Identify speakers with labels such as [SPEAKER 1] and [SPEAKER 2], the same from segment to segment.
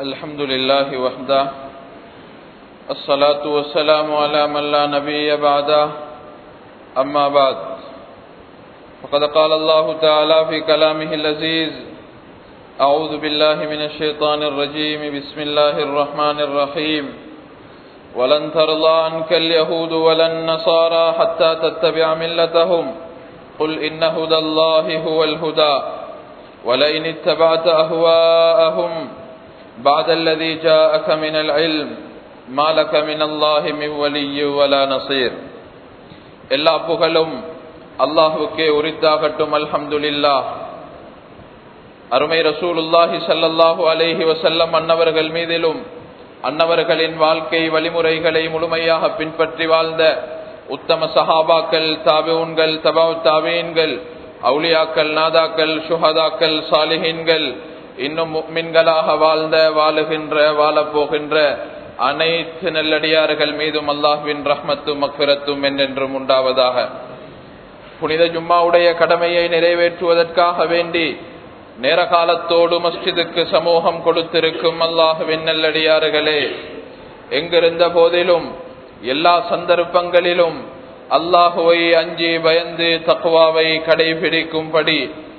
[SPEAKER 1] الحمد لله وحده الصلاة والسلام على من لا نبي بعده أما بعد فقد قال الله تعالى في كلامه اللذيذ أعوذ بالله من الشيطان الرجيم بسم الله الرحمن الرحيم ولن ترضى عنك اليهود ولا النصارى حتى تتبع ملتهم قل إن هدى الله هو الهدى ولئن اتبعت أهواءهم بعد الذي جاءك من العلم ما لك من الله من ولي ولا نصير எல்லா புகழும் அல்லாஹுக்கே உரித்தாகட்டும் அல்ஹம்துலில்லா அருமை ரசூலுல்லாஹி சல்லல்லாஹு அலைஹி வசல்லம் அன்னவர்கள் மீதிலும் அன்னவர்களின் வாழ்க்கை வழிமுறைகளை முழுமையாக பின்பற்றி வாழ்ந்த உத்தம சஹாபாக்கள் தாபிவுன்கள் தபாவு தாபீன்கள் அவுலியாக்கள் நாதாக்கள் சுஹதாக்கள் சாலிஹீன்கள் இன்னும் மின்களாக வாழ்ந்த வாழுகின்ற வாழப்போகின்ற அனைத்து நல்லடியார்கள் மீதும் அல்லாஹ்வின் ரஹ்மத்தும் மக்பிரத்தும் என்றென்றும் உண்டாவதாக புனித ஜும்மாவுடைய கடமையை நிறைவேற்றுவதற்காக வேண்டி நேர காலத்தோடு மஸ்ஜிதுக்கு சமூகம் கொடுத்திருக்கும் அல்லாஹுவின் நல்லடியார்களே எங்கிருந்த போதிலும் எல்லா சந்தர்ப்பங்களிலும் அல்லாஹுவை அஞ்சி பயந்து தக்குவாவை கடைபிடிக்கும்படி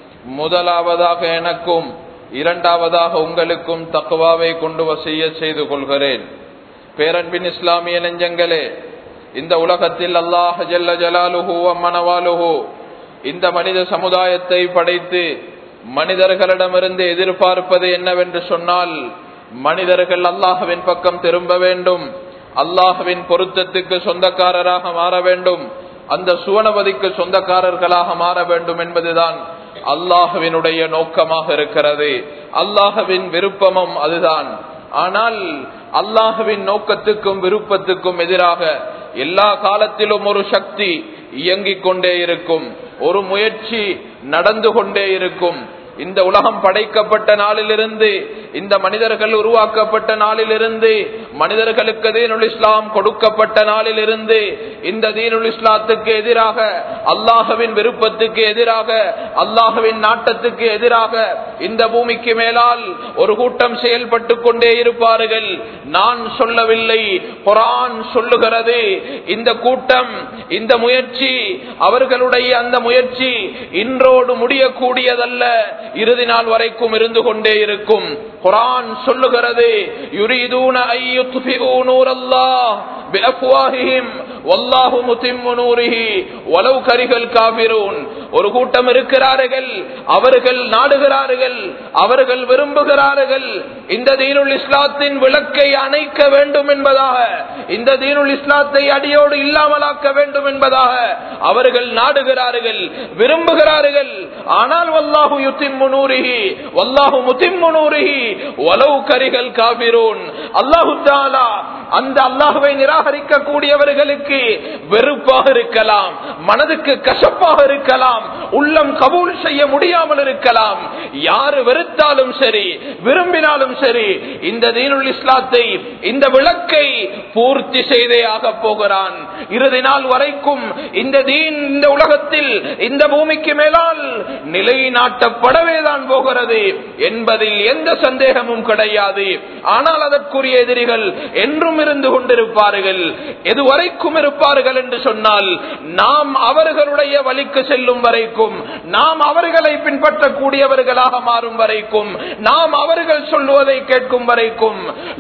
[SPEAKER 1] முதலாவதாக எனக்கும் இரண்டாவதாக உங்களுக்கும் தக்குவாவை கொண்டு வசிய செய்து கொள்கிறேன் பேரன்பின் இஸ்லாமிய நெஞ்சங்களே இந்த உலகத்தில் அல்லாஹ் ஜல்ல ஜலாலுஹு அம்மனவாலுஹு இந்த மனித சமுதாயத்தை படைத்து மனிதர்களிடமிருந்து எதிர்பார்ப்பது என்னவென்று சொன்னால் மனிதர்கள் அல்லாஹுவின் பக்கம் திரும்ப வேண்டும் அல்லாஹுவின் பொருத்தத்துக்கு சொந்தக்காரராக மாற வேண்டும் அந்த சுவனபதிக்கு சொந்தக்காரர்களாக மாற வேண்டும் என்பதுதான் அல்லாஹுவினுடைய நோக்கமாக இருக்கிறது அல்லாஹுவின் விருப்பமும் அதுதான் ஆனால் அல்லாஹுவின் நோக்கத்துக்கும் விருப்பத்துக்கும் எதிராக எல்லா காலத்திலும் ஒரு சக்தி இயங்கிக் கொண்டே இருக்கும் ஒரு முயற்சி நடந்து கொண்டே இருக்கும் இந்த உலகம் படைக்கப்பட்ட நாளிலிருந்து இந்த மனிதர்கள் உருவாக்கப்பட்ட நாளிலிருந்து மனிதர்களுக்கு தீனுல் இஸ்லாம் கொடுக்கப்பட்ட நாளிலிருந்து இந்த தீனுல் இஸ்லாத்துக்கு எதிராக அல்லாஹுவின் விருப்பத்துக்கு எதிராக அல்லாஹுவின் நாட்டத்துக்கு எதிராக இந்த பூமிக்கு மேலால் ஒரு கூட்டம் செயல்பட்டு கொண்டே இருப்பார்கள் நான் சொல்லவில்லை குரான் சொல்லுகிறது இந்த கூட்டம் இந்த முயற்சி அவர்களுடைய அந்த முயற்சி இன்றோடு முடியக்கூடியதல்ல இறுதி நாள் வரைக்கும் இருந்து கொண்டே இருக்கும் குரான் சொல்லுகிறது யுரீதூன ஐயுத்ஃபிஊ நூரல்லாஹ் பிஅஃப்வாஹிஹிம் வல்லாஹு முத்திம்மு நூரிஹி வலவ் கரிஹல் காஃபிரூன் ஒரு கூட்டம் இருக்கிறார்கள் அவர்கள் நாடுகிறார்கள் அவர்கள் விரும்புகிறார்கள் இந்த தீனுல் இஸ்லாத்தின் விளக்கை அணைக்க வேண்டும் என்பதாக இந்த தீனுல் இஸ்லாத்தை அடியோடு இல்லாமலாக்க வேண்டும் என்பதாக அவர்கள் நாடுகிறார்கள் விரும்புகிறார்கள் ஆனால் வல்லாஹு யுத்திம்மு நூரிஹி வல்லாஹு முத்திம்மு நூரிஹி வலவ் கரிஹல் காஃபிரூன் அல்லாஹு தஆலா அந்த அல்லாஹுவை நிராகரிக்க கூடியவர்களுக்கு வெறுப்பாக இருக்கலாம் மனதுக்கு கசப்பாக இருக்கலாம் உள்ளம் கபூல் செய்ய முடியாமல் இருக்கலாம் யாரு வெறுத்தாலும் சரி விரும்பினாலும் சரி இந்த தீனுல் இஸ்லாத்தை இந்த விளக்கை பூர்த்தி செய்தே ஆக போகிறான் இறுதி நாள் வரைக்கும் இந்த தீன் இந்த உலகத்தில் இந்த பூமிக்கு மேலால் நிலைநாட்டப்படவே தான் போகிறது என்பதில் எந்த சந்தேகமும் கிடையாது ஆனால் அதற்குரிய எதிரிகள் என்றும் இருந்து கொண்டிருப்பார்கள் எதுவரைக்கும் இருப்பார்கள் என்று சொன்னால் நாம் அவர்களுடைய வழிக்கு செல்லும் வரைக்கும் நாம் அவர்களை பின்பற்றக்கூடியவர்களாக மாறும் வரைக்கும் நாம் அவர்கள் சொல்லுவதை கேட்கும் வரைக்கும்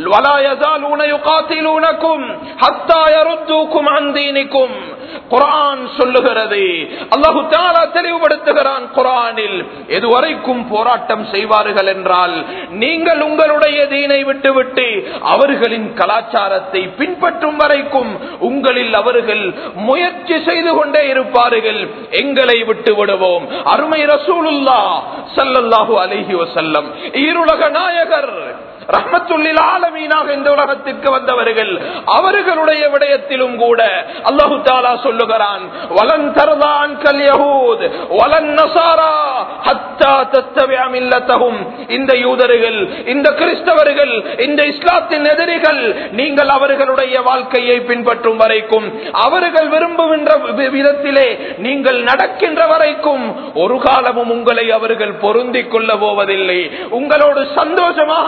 [SPEAKER 1] குரான் சொல்லுகிறது அல்லாஹு தாலா தெளிவுபடுத்துகிறான் குரானில் எதுவரைக்கும் போராட்டம் செய்வார்கள் என்றால் நீங்கள் உங்களுடைய தீனை விட்டுவிட்டு அவர்களின் கலாச்சாரத்தை பின்பற்றும் வரைக்கும் உங்களில் அவர்கள் முயற்சி செய்து கொண்டே இருப்பார்கள் எங்களை விட்டு விடுவோம் அருமை ரசூலுல்லா சல்லல்லாஹு அலஹி வசல்லம் ஈருலக நாயகர் ரஹமத்துள்ளில் ஆலமீனாக இந்த உலகத்திற்கு வந்தவர்கள் அவர்களுடைய விடயத்திலும் கூட அல்லாஹு தாலா சொல்லுகிறான் வலன் தரதான் கல் யஹூத் வலன் நசாரா ஹத்தா தத்தபிஅ மில்லத்தஹும் இந்த யூதர்கள் இந்த கிறிஸ்தவர்கள் இந்த இஸ்லாத்தின் எதிரிகள் நீங்கள் அவர்களுடைய வாழ்க்கையை பின்பற்றும் வரைக்கும் அவர்கள் விரும்புகின்ற வி- விதத்திலே நீங்கள் நடக்கின்ற வரைக்கும் ஒரு காலமும் உங்களை அவர்கள் பொருந்திக் கொள்ள போவதில்லை உங்களோடு சந்தோஷமாக நடக்க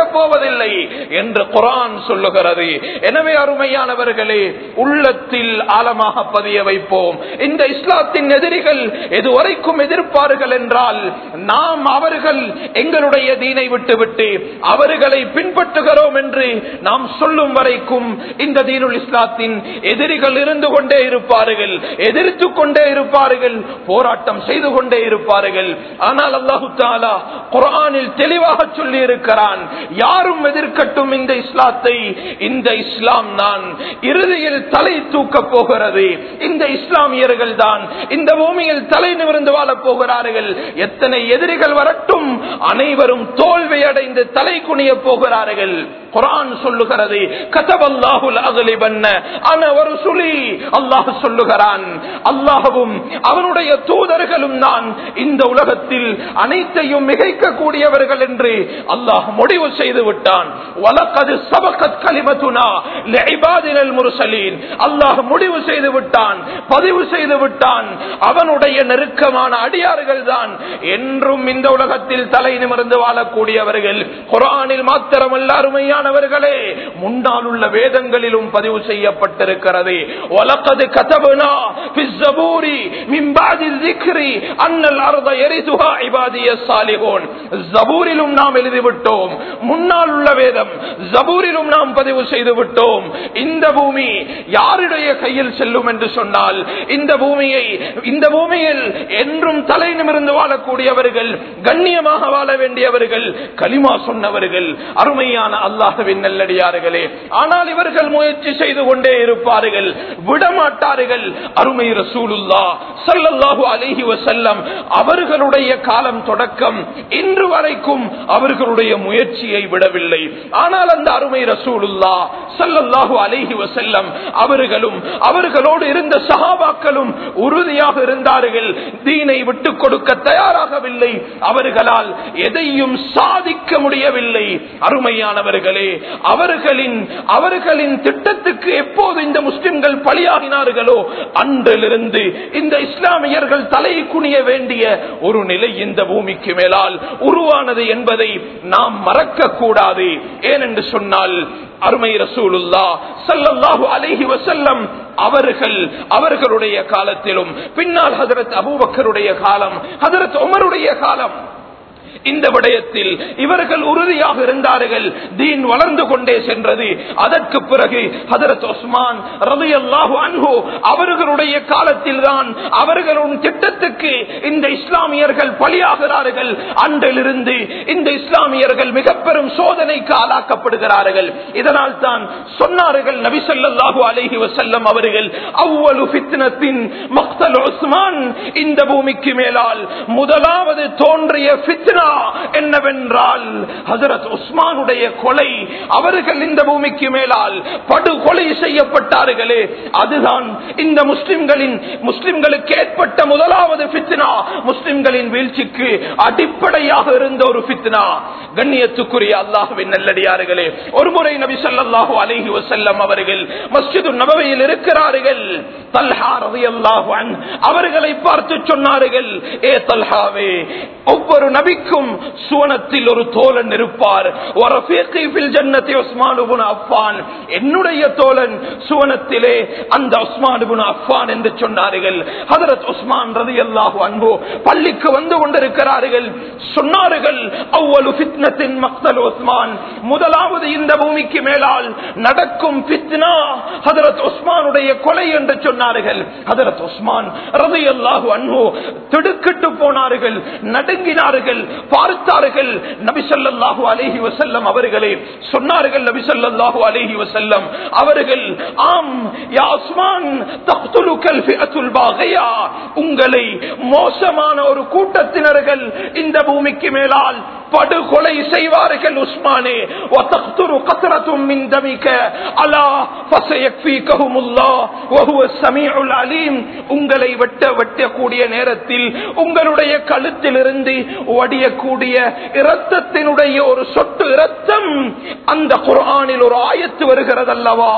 [SPEAKER 1] நடக்கப் போவதில்லை என்று குரான் சொல்லுகிறது எனவே அருமையானவர்களே உள்ளத்தில் ஆழமாக பதிய வைப்போம் இந்த இஸ்லாத்தின் எதிரிகள் எதுவரைக்கும் எதிர்ப்பார்கள் என்றால் நாம் அவர்கள் எங்களுடைய தீனை விட்டுவிட்டு அவர்களை பின்பற்றுகிறோம் என்று நாம் சொல்லும் வரைக்கும் இந்த தீனுல் இஸ்லாத்தின் எதிரிகள் இருந்து கொண்டே இருப்பார்கள் எதிர்த்து கொண்டே இருப்பார்கள் போராட்டம் செய்து கொண்டே இருப்பார்கள் ஆனால் அல்லாஹு தாலா குரானில் தெளிவாக சொல்லி இருக்கிறான் யாரும் எதிர்க்கட்டும் இந்த இஸ்லாத்தை இந்த இஸ்லாம் தான் இறுதியில் தலை தூக்க போகிறது இந்த இஸ்லாமியர்கள் தான் இந்த பூமியில் தலை நிமிர்ந்து வாழப் போகிறார்கள் எத்தனை எதிரிகள் வரட்டும் அனைவரும் தோல்வி அடைந்து தலை குனிய போகிறார்கள் குரான் சொல்லுகிறது கதவல்லாஹுல் அகலிபன்ன அன ஒரு சுழி அல்லாஹ் சொல்லுகிறான் அல்லாஹவும் அவனுடைய தூதர்களும் தான் இந்த உலகத்தில் அனைத்தையும் மிகைக்க கூடியவர்கள் என்று அல்லாஹ் முடிவு செய்து விட்டான் வலக்கது சபகத் கலிமத்துனா லிபாதினல் முர்சலீன் அல்லாஹ் முடிவு செய்து விட்டான் பதிவு செய்து விட்டான் அவனுடைய நெருக்கமான அடியார்கள் தான் என்றும் இந்த உலகத்தில் தலை நிமிர்ந்து வாழக்கூடியவர்கள் குரானில் மாத்திரமல்ல அருமையானவர்களே முன்னால் உள்ள வேதங்களிலும் பதிவு செய்யப்பட்டிருக்கிறது வலக்கது கதபுனா பிஸ்ஸபூரி மிம்பாதி ذிக்ரி அன்னல் அர்த யரிதுஹா இபாதியஸ் சாலிஹூன் ஜபூரிலும் நாம் எழுதிவிட்டோம் முன்னால் உள்ள வேதம் ஜபூரிலும் நாம் பதிவு செய்து விட்டோம் இந்த பூமி யாருடைய கையில் செல்லும் என்று சொன்னால் இந்த பூமியை இந்த பூமியில் என்றும் தலை நிமிர்ந்து வாழக்கூடியவர்கள் கண்ணியமாக வாழ வேண்டியவர்கள் களிமா சொன்னவர்கள் அருமையான அல்லாஹவின் நல்லடியார்களே ஆனால் இவர்கள் முயற்சி செய்து கொண்டே இருப்பார்கள் விடமாட்டார்கள் அருமை ரசூலுல்லா சல்லல்லாஹு அலிஹி வசல்லம் அவர்களுடைய காலம் தொடக்கம் இன்று வரைக்கும் அவர்களுடைய முயற்சியை விடவில்லை ஆனால் அந்த அருமை ரசூலுல்லா சல்லல்லாஹு அலிஹி வசல்லம் அவர்களும் அவர்களோடு இருந்த சகாபாக்களும் உறுதியாக இருந்தார்கள் தீனை விட்டுக் கொடுக்க தயாராகவில்லை அவர்களால் எதையும் சாதிக்க முடியவில்லை அருமையானவர்களே அவர்களின் அவர்களின் திட்டத்துக்கு எப்போது இந்த முஸ்லிம்கள் பலியாகினார்களோ அன்றிலிருந்து இந்த இஸ்லாமியர்கள் தலை குனிய வேண்டிய ஒரு நிலை இந்த பூமிக்கு மேலால் உருவானது என்பதை நாம் மறக்க கூடாது ஏனென்று சொன்னால் அருமை ரசூலுல்லா சல்லல்லாஹு அலைஹி வசல்லம் அவர்கள் அவர்களுடைய காலத்திலும் பின்னால் ஹதரத் அபூபக்கருடைய காலம் ஹதரத் உமருடைய காலம் இந்த விடயத்தில் இவர்கள் உறுதியாக இருந்தார்கள் தீன் வளர்ந்து கொண்டே சென்றது அதற்கு பிறகு ஹதரத் உஸ்மான் ரவி அல்லாஹு அன்ஹு அவர்களுடைய காலத்தில் தான் அவர்களும் திட்டத்துக்கு இந்த இஸ்லாமியர்கள் பலியாகிறார்கள் அன்றிலிருந்து இந்த இஸ்லாமியர்கள் மிக பெரும் சோதனைக்கு ஆளாக்கப்படுகிறார்கள் இதனால் தான் சொன்னார்கள் நபிசல்லாஹு அலஹி வசல்லம் அவர்கள் அவ்வளவு பித்னத்தின் மக்தல் உஸ்மான் இந்த பூமிக்கு மேலால் முதலாவது தோன்றிய பித்னா என்னவென்றால் ஹசரத் உஸ்மானுடைய கொலை அவர்கள் இந்த பூமிக்கு மேலால் படுகொலை செய்யப்பட்டார்களே அதுதான் இந்த முஸ்லிம்களின் முஸ்லிம்களுக்கு ஏற்பட்ட முதலாவது பித்னா முஸ்லிம்களின் வீழ்ச்சிக்கு அடிப்படையாக இருந்த ஒரு பித்னா கண்ணியத்துக்குரிய அல்லாஹுவின் நல்லடியார்களே ஒருமுறை நபி ஸல்லல்லாஹு அலைஹி வஸல்லம் அவர்கள் மஸ்ஜிது நபவியில் இருக்கிறார்கள் தல்ஹா ரலியல்லாஹு அன்ஹு அவர்களை பார்த்து சொன்னார்கள் ஏ தல்ஹாவே ஒவ்வொரு நபிக்கும் சுவனத்தில் ஒரு தோழன் இருப்பார் வரஃபீகி ஃபில் ஜன்னத்தி உஸ்மான் இப்னு அஃபான் என்னுடைய தோழன் சுவனத்திலே அந்த உஸ்மான் இப்னு அஃபான் என்று சொன்னார்கள் ஹஜரத் உஸ்மான் ரலியல்லாஹு அன்ஹு பள்ளிக்கு வந்து கொண்டிருக்கிறார்கள் சொன்னார்கள் அவ்வளவு ஃபித்னத்தின் மக்தல் உஸ்மான் முதலாவது இந்த பூமிக்கு மேலால் நடக்கும் ஃபித்னா ஹஜரத் உஸ்மானுடைய கொலை என்று சொன்னார்கள் ஹஜரத் உஸ்மான் ரலியல்லாஹு அன்ஹு திடுக்கிட்டு போனார்கள் நடுங்கினார்கள் பார்த்தார்கள் நபிசல்லாஹு அலேஹி வசல்லம் அவர்களே சொன்னார்கள் நபிசல்லாஹு அலேஹி வசல்லம் அவர்கள் ஆம் யாஸ்மான் தக்துலுக்கல் ஃபிஅத்துல் பாகியா உங்களை மோசமான ஒரு கூட்டத்தினர்கள் இந்த பூமிக்கு மேலால் படுகொலை செய்வார்கள் உஸ்மானே وتقطر قطرة من دمك ألا فسيكفيكهم الله وهو السميع العليم உங்களை வெட்ட வெட்டக்கூடிய நேரத்தில் உங்களுடைய கழுத்தில் இருந்து வடியக்கூடிய இரத்தத்தினுடைய ஒரு சொட்டு இரத்தம் அந்த குரானில் ஒரு ஆயத்து வருகிறது அல்லவா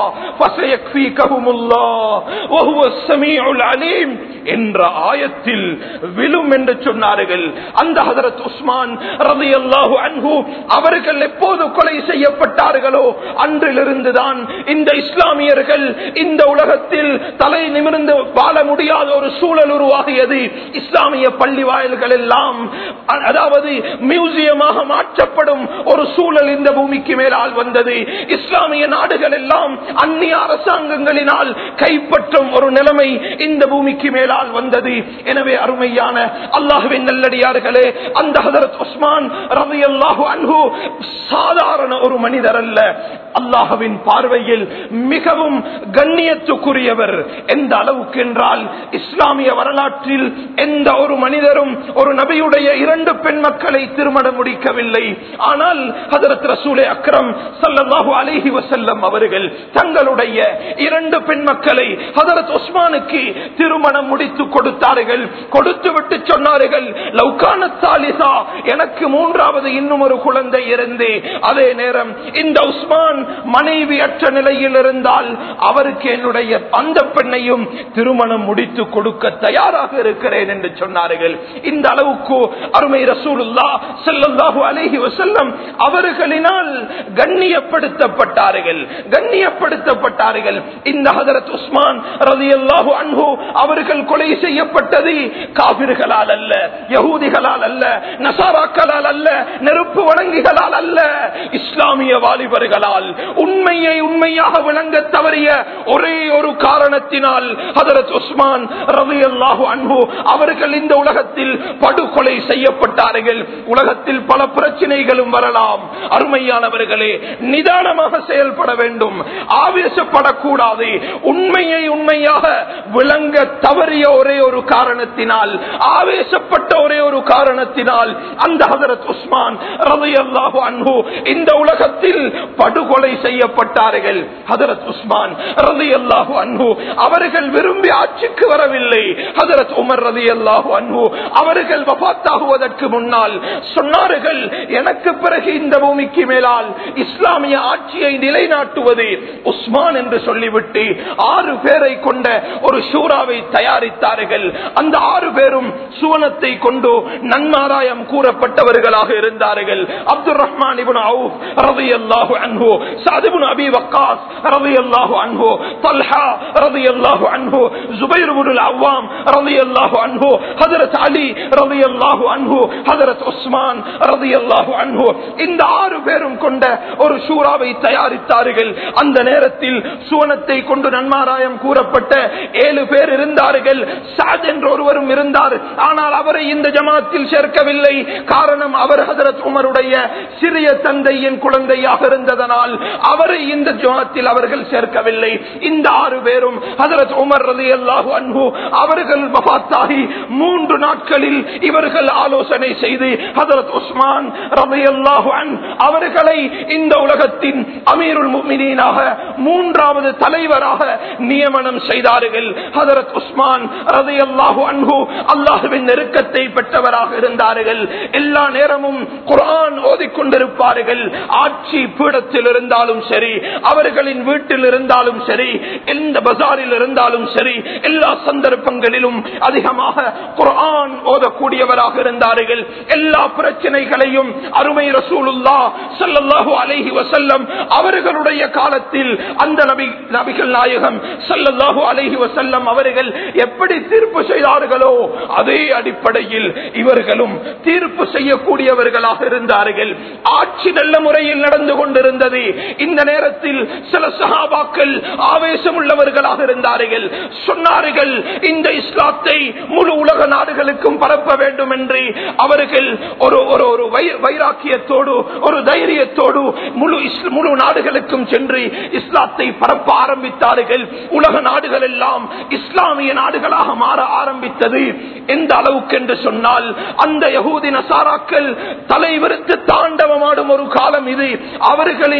[SPEAKER 1] என்ற ஆயத்தில் விழும் என்று சொன்னார்கள் அந்த ஹதரத் உஸ்மான் ரவி ரலியல்லாஹு அன்ஹு அவர்கள் எப்போது கொலை செய்யப்பட்டார்களோ அன்றிலிருந்துதான் இந்த இஸ்லாமியர்கள் இந்த உலகத்தில் தலை நிமிர்ந்து வாழ முடியாத ஒரு சூழல் உருவாகியது இஸ்லாமிய பள்ளி வாயில்கள் எல்லாம் அ- அதாவது மியூசியமாக மாற்றப்படும் ஒரு சூழல் இந்த பூமிக்கு மேலால் வந்தது இஸ்லாமிய நாடுகள் எல்லாம் அந்நிய அரசாங்கங்களினால் கைப்பற்றும் ஒரு நிலைமை இந்த பூமிக்கு மேலால் வந்தது எனவே அருமையான அல்லாஹுவின் நல்லடியார்களே அந்த ஹதரத் உஸ்மான் ரவி அல்லாஹு அன்ஹு சாதாரண ஒரு மனிதர் அல்ல அல்லாஹுவின் பார்வையில் மிகவும் கண்ணியத்துக்குரியவர் எந்த அளவுக்கு என்றால் இஸ்லாமிய வரலாற்றில் எந்த ஒரு மனிதரும் ஒரு நபியுடைய இரண்டு பெண் மக்களை திருமணம் முடிக்கவில்லை ஆனால் ஹதரத் ரசூலே அக்ரம் சல்லல்லாஹு அலைஹி வஸல்லம் அவர்கள் தங்களுடைய இரண்டு பெண் மக்களை ஹதரத் உஸ்மானுக்கு திருமணம் முடித்து கொடுத்தார்கள் கொடுத்து விட்டு சொன்னார்கள் லவ்கான சாலிசா எனக்கு மூன்றாவது இன்னும் ஒரு குழந்தை இருந்து அதே நேரம் இந்த உஸ்மான் மனைவி அற்ற நிலையில் இருந்தால் அவருக்கு என்னுடைய அந்த பெண்ணையும் திருமணம் முடித்து கொடுக்க தயாராக இருக்கிறேன் என்று சொன்னார்கள் இந்த அளவுக்கு அருமை ரசூலுல்லா ஸல்லல்லாஹு அலைஹி வஸல்லம் அவர்களினால் கண்ணியப்படுத்தப்பட்டார்கள் கண்ணியப்படுத்தப்பட்டார்கள் இந்த ஹதரத் உஸ்மான் ரலியல்லாஹு அன்ஹு அவர்கள் கொலை செய்யப்பட்டது காபிர்களால் அல்ல யகூதிகளால் அல்ல நசாராக்களால் அல்ல நெருப்பு வணங்கிகளால் அல்ல இஸ்லாமிய வாலிபர்களால் உண்மையை உண்மையாக விளங்க தவறிய ஒரே ஒரு காரணத்தினால் ஹதரத் உஸ்மான் ரலியல்லாஹு அன்ஹு அவர்கள் இந்த உலகத்தில் படுகொலை செய்யப்பட்டார்கள் உலகத்தில் பல பிரச்சனைகளும் வரலாம் அருமையானவர்களே நிதானமாக செயல்பட வேண்டும் ஆவேசப்படக்கூடாது உண்மையை உண்மையாக விளங்க தவறிய ஒரே ஒரு காரணத்தினால் ஆவேசப்பட்ட ஒரே ஒரு காரணத்தினால் அந்த ஹதரத் உஸ்மான் ரலியல்லாஹு அன்ஹு இந்த உலகத்தில் படுகொலை செய்யப்பட்டார்கள் ஹதரத் உஸ்மான் ரலியல்லாஹு அன்ஹு அவர்கள் விரும்பி ஆட்சிக்கு வரவில்லை ஹதரத் உமர் ரலியல்லாஹு அன்ஹு அவர்கள் வபாத்தாகுவதற்கு முன்னால் சொன்னார்கள் எனக்கு பிறகு இந்த பூமிக்கு மேலால் இஸ்லாமிய ஆட்சியை நிலைநாட்டுவது உஸ்மான் என்று சொல்லிவிட்டு ஆறு பேரை கொண்ட ஒரு ஷூராவை தயாரித்தார்கள் அந்த ஆறு பேரும் சுவனத்தை கொண்டு நன்மாராயம் கூறப்பட்டவர்களாக இருந்தார்கள் அப்துல் ரஹ்மான் இப்னு அவுஃப் ரலியல்லாஹு அன்ஹு சஅத் இப்னு அபி வக்காஸ் ரலியல்லாஹு அன்ஹு தல்ஹா ரலியல்லாஹு அன்ஹு ஜுபைர் இப்னு அவ்வாம் ரலியல்லாஹு அன்ஹு ஹஜரத் அலி ரலியல்லாஹு அன்ஹு ஹஜரத் உஸ்மான் ரலியல்லாஹு அன்ஹு இந்த ஆறு பேரும் கொண்ட ஒரு ஷூராவை தயாரித்தார்கள் அந்த நேரத்தில் சுவனத்தை கொண்டு நன்மாராயம் கூறப்பட்ட ஏழு பேர் இருந்தார்கள் சாத் என்ற ஒருவரும் இருந்தார் ஆனால் அவரை இந்த ஜமாத்தில் சேர்க்கவில்லை காரணம் அவர் ஹதரத் உமருடைய சிறிய தந்தையின் குழந்தையாக இருந்ததனால் அவரை இந்த ஜமாத்தில் அவர்கள் சேர்க்கவில்லை இந்த ஆறு பேரும் ஹதரத் உமர் ரதி அல்லாஹு அன்பு அவர்கள் வபாத்தாகி மூன்று நாட்களில் இவர்கள் ஆலோசனை செய்து ஹதரத் உஸ்மான் ரதி அல்லாஹு அவர்களை இந்த உலகத்தின் அமீருல் முஃமினீனாக மூன்றாவது தலைவராக நியமனம் செய்தார்கள் ஹதரத் உஸ்மான் ரதி அல்லாஹு அன்ஹு அல்லாஹுவின் நெருக்கத்தை பெற்றவராக இருந்தார்கள் எல்லா நேரமும் குரான் ஓதிக்கொண்டிருப்பார்கள் ஆட்சி பீடத்தில் இருந்தாலும் சரி அவர்களின் வீட்டில் இருந்தாலும் சரி எந்த பஜாரில் இருந்தாலும் சரி எல்லா சந்தர்ப்பங்களிலும் அதிகமாக குரான் ஓதக்கூடியவராக இருந்தார்கள் எல்லா பிரச்சனைகளையும் அருமை ரசூலுல்லா ஸல்லல்லாஹு அலைஹி வஸல்லம் அவர்களுடைய காலத்தில் அந்த நபி நபிகள் நாயகம் ஸல்லல்லாஹு அலைஹி வஸல்லம் அவர்கள் எப்படி தீர்ப்பு செய்தார்களோ அதே அடிப்படையில் இவர்களும் தீர்ப்பு செய்யக்கூடியவர்களாக இருந்தார்கள் ஆட்சி நல்ல முறையில் நடந்து கொண்டிருந்தது இந்த நேரத்தில் சில சகாபாக்கள் ஆவேசம் உள்ளவர்களாக இருந்தார்கள் சொன்னார்கள் இந்த இஸ்லாத்தை முழு உலக நாடுகளுக்கும் பரப்ப வேண்டும் என்று அவர்கள் ஒரு ஒரு ஒரு வை- வைராக்கியத்தோடு ஒரு தைரியத்தோடு முழு இஸ்- முழு நாடுகளுக்கும் சென்று இஸ்லாத்தை பரப்ப ஆரம்பித்தார்கள் உலக நாடுகள் எல்லாம் இஸ்லாமிய நாடுகளாக மாற ஆரம்பித்தது எந்த அளவுக்கு என்று சொன்னால் அந்த யகூதி நசாராக்கள் தலைவிரித்து தாண்டவமாடும் ஒரு காலம் இது அவர்களின்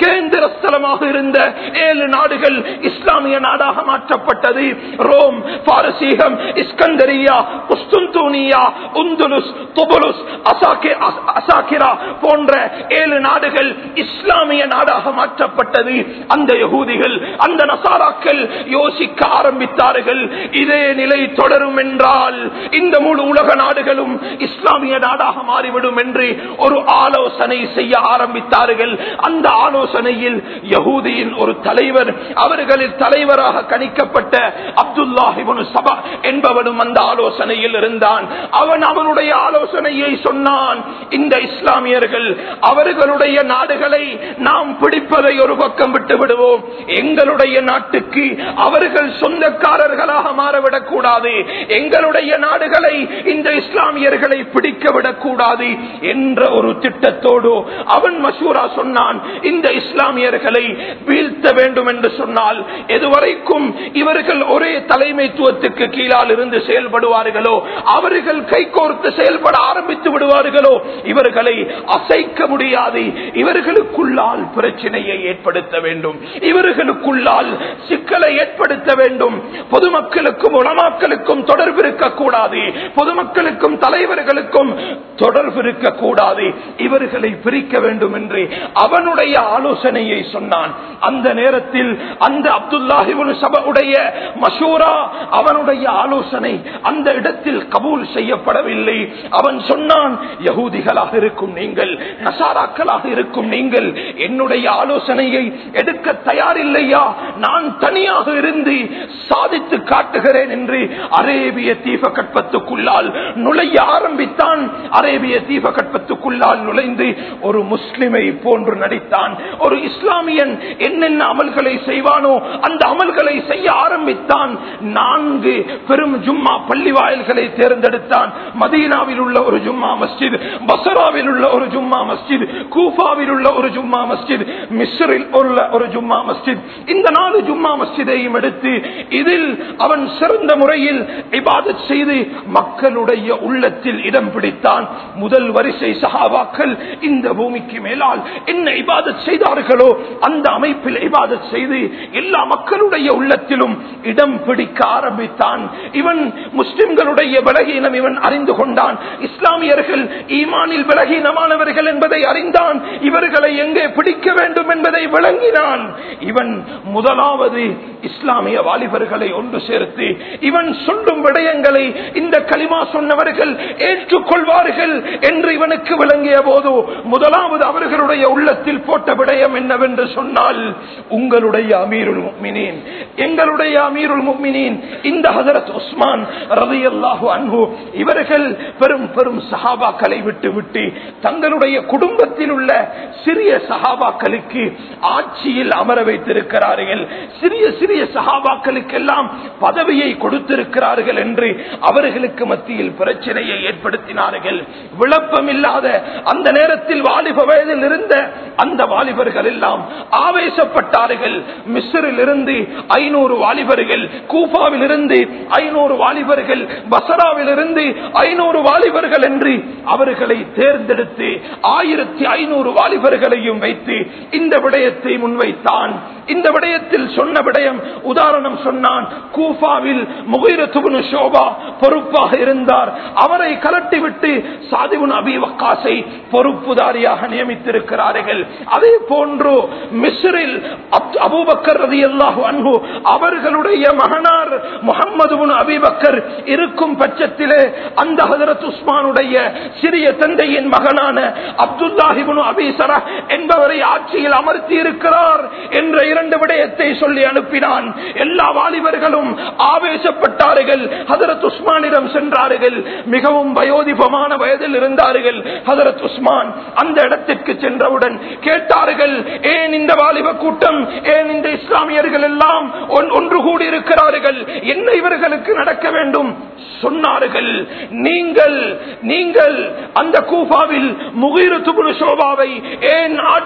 [SPEAKER 1] கேந்திர ஸ்தலமாக இருந்த ஏழு நாடுகள் இஸ்லாமிய நாடாக மாற்றப்பட்டது ரோம் பாரசீகம் இஸ்கந்தரியா குஸ்துந்தூனியா உந்துலுஸ் துபுலுஸ் அசாக்கி அஸ்- அசாக்கிரா போன்ற ஏழு நாடுகள் இஸ்லாமிய நாடாக மாற்றப்பட்டது அந்த யகூதிகள் அந்த நசாராக்கள் யோசிக்க ஆரம்பித்தார்கள் இதே நிலை தொடரும் என்றால் இந்த முழு உலக நாடுகளும் இஸ்லாமிய நாடாக மாறிவிடும் என்று ஒரு ஆலோசனை செய்ய ஆரம்பித்தார்கள் அந்த ஆலோசனையில் யகூதியின் ஒரு தலைவர் அவர்களில் தலைவராக கணிக்கப்பட்ட அப்துல்லாஹிபனு சபா என்பவனும் அந்த ஆலோசனையில் இருந்தான் அவன் அவனுடைய ஆலோசனையை சொன்னான் இந்த இஸ்லாமியர்கள் அவர்களுடைய நாடுகளை நாம் பிடிப்பதை ஒரு பக்கம் விட்டு விடுவோம் எங்களுடைய நாட்டுக்கு அவர்கள் சொந்தக்காரர்களாக மாறவிடக் கூடாது எங்களுடைய நாடுகளை இந்த இஸ்லாமியர்களை பிடிக்க விடக்கூடாது என்ற ஒரு திட்டத்தோடு அவன் மசூரா சொன்னான் இந்த இஸ்லாமியர்களை வீழ்த்த வேண்டும் என்று சொன்னால் எதுவரைக்கும் இவர்கள் ஒரே தலைமைத்துவத்துக்கு கீழால் இருந்து செயல்படுவார்களோ அவர்கள் கைகோர்த்து செயல்பட ஆரம்பித்து விடுவார்களோ இவர்களை அசைக்க முடியாது இவர்களுக்குள்ளால் பிரச்சனையை ஏற்படுத்த வேண்டும் இவர்களுக்குள்ளால் சிக்கலை ஏற்படுத்த வேண்டும் பொதுமக்களுக்கும் உலமாக்களுக்கும் தொடர்பு இருக்கக்கூடாது பொதுமக்களுக்கும் தலைவர்களுக்கும் தொடர்பு இருக்கக்கூடாது இவர்களை பிரிக்க வேண்டும் என்று அவனுடைய ஆலோசனையை சொன்னான் அந்த நேரத்தில் அந்த அப்துல்லாஹிபுல் சபுடைய மஷூரா அவனுடைய ஆலோசனை அந்த இடத்தில் கபூல் செய்யப்படவில்லை அவன் சொன்னான் யகூதிகளாக இருக்கும் நீங்கள் நசாராக்களாக இருக்கும் நீங்கள் என்னுடைய ஆலோசனையை எடுக்க தயாரில்லையா நான் தனியாக இருந்து சாதித்து காட்டுகிறேன் என்று அரேபிய தீபகற்பத்துக்குள்ளால் நுழைய ஆரம்பித்தான் அரேபிய தீபகற்பத்துக்குள்ளால் நுழைந்து ஒரு முஸ்லிமை போன்று நடித்தான் ஒரு இஸ்லாமியன் என்னென்ன அமல்களை செய்வானோ அந்த அமல்களை செய்ய ஆரம்பித்தான் நான்கு பெரும் ஜும்மா பள்ளி வாயில்களை தேர்ந்தெடுத்தான் மதீனாவில் உள்ள ஒரு ஜும்மா மஸ்ஜித் பசராவில் உள்ள ஒரு ஜும்மா மஸ்ஜித் கூஃபாவில் உள்ள ஒரு ஜும்மா மஸ்ஜித் மிஸ்ரில் உள்ள ஒரு ஜும்மா மஸ்ஜித் இந்த நாலு ஜும்மா மஸ்ஜிதையும் எடுத்து இதில் அவன் சிறந்த முறையில் இபாதத் செய்து மக்களுடைய உள்ளத்தில் இடம் பிடித்தான் முதல் வரிசை சஹாபாக்கள் இந்த பூமிக்கு மேலால் என்ன இபாதத் செய்தார்களோ அந்த அமைப்பில் இபாதத் செய்து எல்லா மக்களுடைய உள்ளத்திலும் இடம் பிடிக்க ஆரம்பித்தான் இவன் முஸ்லிம்களுடைய பலகீனம் இவன் அறிந்து கொண்டான் இஸ்லாமியர்கள் ஈமானில் பலகீனமானவர்கள் என்பதை அறிந்தான் இவர்களை எங்கே பிடிக்க வேண்டும் என்பதை விளங்கினான் இவன் முதலாவது இஸ்லாமிய வாலிபர்களை ஒன்று சேர்த்து இவன் சொல்லும் விடயங்களை இந்த களிமா சொன்னவர்கள் ஏற்றுக்கொள்வார்கள் என்று இவனுக்கு விளங்கிய போது முதலாவது அவர்களுடைய உள்ளத்தில் போட்ட விடயம் என்னவென்று சொன்னால் உங்களுடைய அமீருல் முக்மினீன் எங்களுடைய அமீருல் முக்மினீன் இந்த ஹசரத் உஸ்மான் ரவி அல்லாஹு அன்பு இவர்கள் பெரும் பெரும் சஹாபாக்களை விட்டு விட்டு தங்களுடைய குடும்பத்தில் உள்ள சிறிய சஹாபாக்களுக்கு ஆட்சியில் அமர வைத்திருக்கிறார்கள் சிறிய சிறிய சஹாபாக்களுக்கெல்லாம் பதவியை கொடுத்திருக்கிறார்கள் என்று அவர்களுக்கு மத்தியில் பிரச்சனையை ஏற்படுத்தினார்கள் விளப்பம் இல்லாத அந்த நேரத்தில் வாலிப வயதில் இருந்த அந்த வாலிபர்கள் எல்லாம் ஆவேசப்பட்டார்கள் மிஸ்ரில் இருந்து ஐநூறு வாலிபர்கள் கூஃபாவில் இருந்து ஐநூறு வாலிபர்கள் பசராவில் இருந்து ஐநூறு வாலிபர்கள் என்று அவர்களை தேர்ந்தெடுத்து ஆயிரத்தி ஐநூறு வாலிபர்களையும் வைத்து இந்த விடயத்தை முன்வைத்தான் இந்த விடயத்தில் சொன்ன விடயம் உதாரணம் சொன்னான் கூஃபாவில் முகைரத்துபுனு ஷோபா பொறுப்பாக இருந்தார் அவரை கலட்டிவிட்டு சாதிபுன் அபி வக்காசை பொறுப்புதாரியாக நியமித்திருக்கிறார்கள் அதே போன்று மிஸ்ரில் அப்- அபூபக்கர் ரதி அல்லாஹு அன்பு அவர்களுடைய மகனார் முகமது அபிபக்கர் இருக்கும் பட்சத்திலே அந்த ஹதரத் உஸ்மானுடைய சிறிய தந்தையின் மகனான அப்துல்லாஹிபுன் அபிசரா என்பவரை ஆட்சியில் அமர்த்தி இருக்கிறார் என்ற இரண்டு விடயத்தை சொல்லி அனுப்பினான் எல்லா வாலிபர்களும் ஆவேசப்பட்டார்கள் ஹதரத் உஸ்மானிடம் சென்றார்கள் மிகவும் வயோதிபமான வயதில் இருந்தார்கள் ஹதரத் உஸ்மான் அந்த இடத்திற்கு சென்றவுடன் கேட்டார்கள் ஏன் இந்த வாலிப கூட்டம் ஏன் இந்த இஸ்லாமியர்கள் எல்லாம் ஒன்- ஒன்று கூடி இருக்கிறார்கள் என்ன இவர்களுக்கு நடக்க வேண்டும் சொன்னார்கள் நீங்கள் நீங்கள் அந்த கூஃபாவில் முகீரு துபுனு சோபாவை ஏன் ஆட்சியில் இருந்து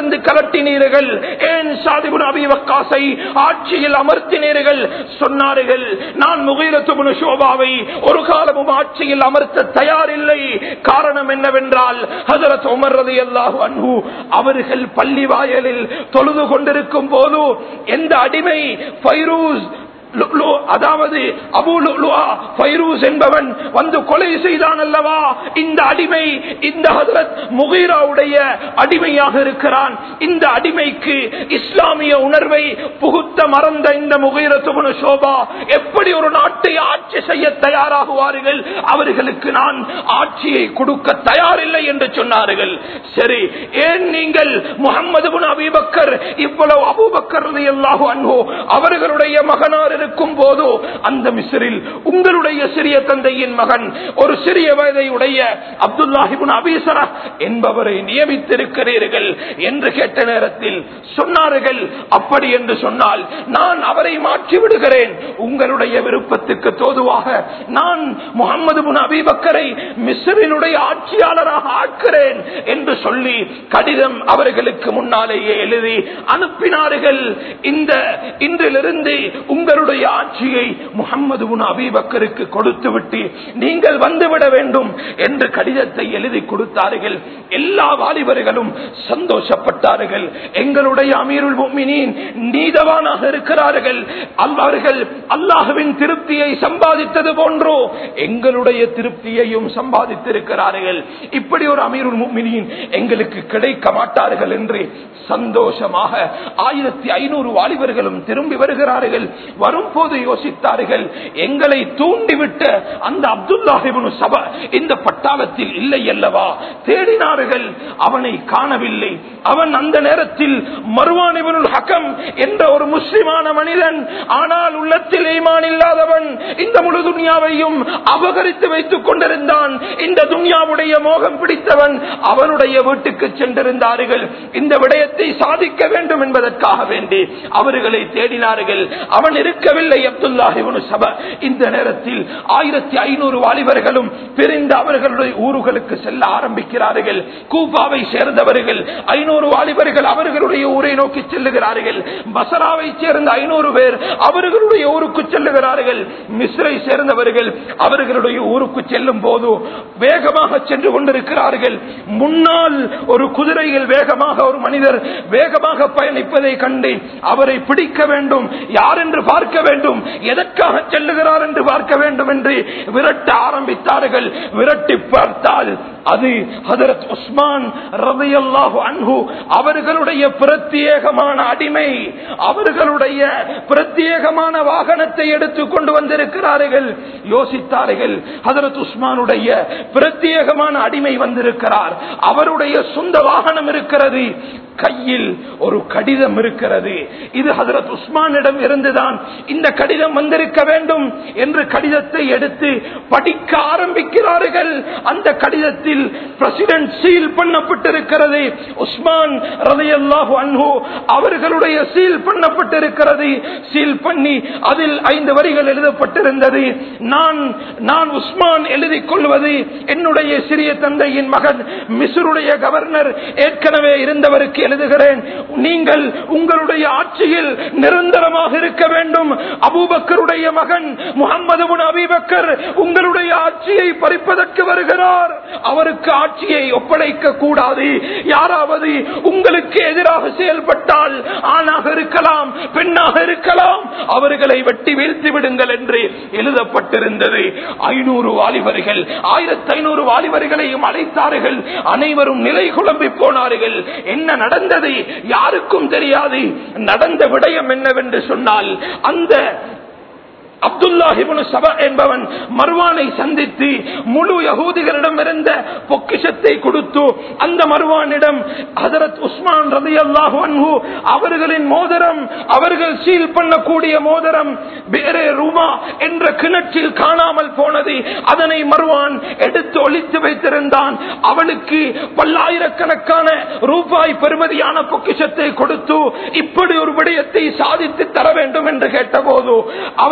[SPEAKER 1] பதவியிலிருந்து கலட்டினீர்கள் ஏன் சாதிபுன் அபிவக்காசை ஆட்சியில் அமர்த்தினீர்கள் சொன்னார்கள் நான் முகைரத்துபுன் ஷோபாவை ஒரு காலமும் ஆட்சியில் அமர்த்த தயாரில்லை காரணம் என்னவென்றால் ஹசரத் உமர் ரதி அல்லாஹு அன்பு அவர்கள் பள்ளி வாயலில் தொழுது கொண்டிருக்கும் போது எந்த அடிமை ஃபைரூஸ் லுக்லு, அதாவது அபு லுக்லுஆ, ஃபைரூஸ் என்பவன் வந்து கொலை செய்தான் அல்லவா இந்த அடிமை இந்த ஹதரத் முகீராவுடைய அடிமையாக இருக்கிறான் இந்த அடிமைக்கு இஸ்லாமிய உணர்வை புகுத்த மறந்த இந்த முகீரத்துவனு சோபா எப்படி ஒரு நாட்டை ஆட்சி செய்ய தயாராகுவார்கள் அவர்களுக்கு நான் ஆட்சியை கொடுக்க தயாரில்லை என்று சொன்னார்கள் சரி ஏன் நீங்கள் முகமது அபிபக்கர் இவ்வளவு அபூபக்கர் ரலியல்லாஹு அன்ஹு அவர்களுடைய மகனார் இருக்கும் போது அந்த மிஸ்ரில் உங்களுடைய சிறிய தந்தையின் மகன் ஒரு சிறிய வயதை உடைய அப்துல்லாஹிபுன் அபீசரா என்பவரை நியமித்திருக்கிறீர்கள் என்று கேட்ட நேரத்தில் சொன்னார்கள் அப்படி என்று சொன்னால் நான் அவரை மாற்றி விடுகிறேன் உங்களுடைய விருப்பத்துக்கு தோதுவாக நான் முகமது முன் அபீபக்கரை மிஸ்ரினுடைய ஆட்சியாளராக ஆக்கிறேன் என்று சொல்லி கடிதம் அவர்களுக்கு முன்னாலேயே எழுதி அனுப்பினார்கள் இந்த இன்றிலிருந்து உங்களுடைய ஆட்சியை முகமது முன் அபீபக்கருக்கு கொடுத்து விட்டு நீங்கள் வந்துவிட வேண்டும் என்று கடிதத்தை எழுதி கொடுத்தார்கள் எல்லா வாலிபர்களும் சந்தோஷப்பட்டார்கள் எங்களுடைய அமீருல் முஃமினீன் நீதவானாக இருக்கிறார்கள் அவர்கள் அல்லாஹுவின் திருப்தியை சம்பாதித்தது போன்றோ எங்களுடைய திருப்தியையும் சம்பாதித்திருக்கிறார்கள் இப்படி ஒரு அமீருல் முஃமினீன் எங்களுக்கு கிடைக்க மாட்டார்கள் என்று சந்தோஷமாக ஆயிரத்தி ஐநூறு வாலிபர்களும் திரும்பி வருகிறார்கள் வரும்போது யோசித்தார்கள் எங்களை தூண்டிவிட்ட அந்த அப்துல்லாஹிபுன் சபா இந்த பட்டாளத்தில் இல்லை அல்லவா தேடினார்கள் அவனை காணவில்லை அவன் அந்த நேரத்தில் மருவானிபனுல் ஹக்கம் என்ற ஒரு முஸ்லிமான மனிதன் ஆனால் உள்ளத்தில் ஈமான் இல்லாதவன் இந்த முழு துன்யாவையும் அபகரித்து வைத்துக் கொண்டிருந்தான் இந்த துன்யாவுடைய மோகம் பிடித்தவன் அவனுடைய வீட்டுக்கு சென்றிருந்தார்கள் இந்த விடயத்தை சாதிக்க வேண்டும் என்பதற்காக வேண்டி அவர்களை தேடினார்கள் அவன் இருக்கவில்லை அப்துல்லாஹிபுன் சபா இந்த நேரத்தில் ஆயிரத்தி ஐநூறு வாலிபர்களும் பிரிந்து அவர்களுடைய ஊர்களுக்கு செல்ல ஆரம்பிக்கிறார்கள் கூபாவை சேர்ந்தவர்கள் ஐநூறு வாலிபர்கள் அவர்களுடைய ஊரை நோக்கி செல்லுகிறார்கள் பசராவை சேர்ந்த ஐநூறு பேர் அவர்களுடைய ஊருக்கு செல்லுகிறார்கள் மிஸ்ரை சேர்ந்தவர்கள் அவர்களுடைய ஊருக்கு செல்லும் போது வேகமாக சென்று கொண்டிருக்கிறார்கள் முன்னால் ஒரு குதிரையில் வேகமாக ஒரு மனிதர் வேகமாக பயணிப்பதை கண்டு அவரை பிடிக்க வேண்டும் யார் என்று பார்க்க வேண்டும் எதற்காக செல்லுகிறார் என்று பார்க்க வேண்டும் என்று விரட்ட ஆரம்பித்தார்கள் விரட்டி பார்த்தால் அது ஹதரத் உஸ்மான் ரதையல்லாஹு அன்ஹு அவர்களுடைய பிரத்யேகமான அடிமை அவர்களுடைய பிரத்யேகமான வாகனத்தை எடுத்து கொண்டு வந்திருக்கிறார்கள் யோசித்தார்கள் ஹதரத் உஸ்மானுடைய பிரத்யேகமான அடிமை வந்திருக்கிறார் அவருடைய சொந்த வாகனம் இருக்கிறது கையில் ஒரு கடிதம் இருக்கிறது இது ஹதரத் உஸ்மானிடம் இருந்துதான் இந்த கடிதம் வந்திருக்க வேண்டும் என்று கடிதத்தை எடுத்து படிக்க ஆரம்பிக்கிறார்கள் அந்த கடிதத்தில் பிரசிடென்ட் சீல் பண்ணப்பட்டிருக்கிறது உஸ்மான் ரதையல்லாஹு அன்ஹு அவர்களுடைய சீல் பண்ணப்பட்டிருக்கிறது சீல் பண்ணி அதில் ஐந்து வரிகள் எழுதப்பட்டிருந்தது நான் நான் உஸ்மான் எழுதிக் கொள்வது என்னுடைய சிறிய தந்தையின் மகன் மிசுருடைய கவர்னர் ஏற்கனவே இருந்தவருக்கு எழுதுகிறேன் நீங்கள் உங்களுடைய ஆட்சியில் நிரந்தரமாக இருக்க வேண்டும் அபூபக்கருடைய மகன் முகமது அபிபக்கர் உங்களுடைய ஆட்சியை பறிப்பதற்கு வருகிறார் அவருக்கு ஆட்சியை ஒப்படைக்க கூடாது யாராவது உங்களுக்கு எதிராக செயல்பட்டால் ஆணாக இருக்கலாம் பெண்ணாக இருக்கலாம் அவர்களை வெட்டி வீழ்த்தி விடுங்கள் என்று எழுதப்பட்டிருந்தது ஐநூறு வாலிபர்கள் ஆயிரத்தி ஐநூறு வாலிபர்களையும் அழைத்தார்கள் அனைவரும் நிலை குழம்பி போனார்கள் என்ன நடந்தது யாருக்கும் தெரியாது நடந்த விடயம் என்னவென்று சொன்னால் அந்த அப்துல்லாஹிபுன் சபா என்பவன் மர்வானை சந்தித்து முழு யகூதிகளிடம் இருந்த பொக்கிஷத்தை கொடுத்து அந்த மர்வானிடம் ஹதரத் உஸ்மான் ரதி அல்லாஹு அன்ஹு அவர்களின் மோதிரம் அவர்கள் சீல் பண்ணக்கூடிய மோதிரம் வேறே ரூமா என்ற கிணற்றில் காணாமல் போனது அதனை மர்வான் எடுத்து ஒழித்து வைத்திருந்தான் அவனுக்கு பல்லாயிரக்கணக்கான ரூபாய் பெறுமதியான பொக்கிஷத்தை கொடுத்து இப்படி ஒரு விடயத்தை சாதித்து தர வேண்டும் என்று கேட்டபோது அவர்கள்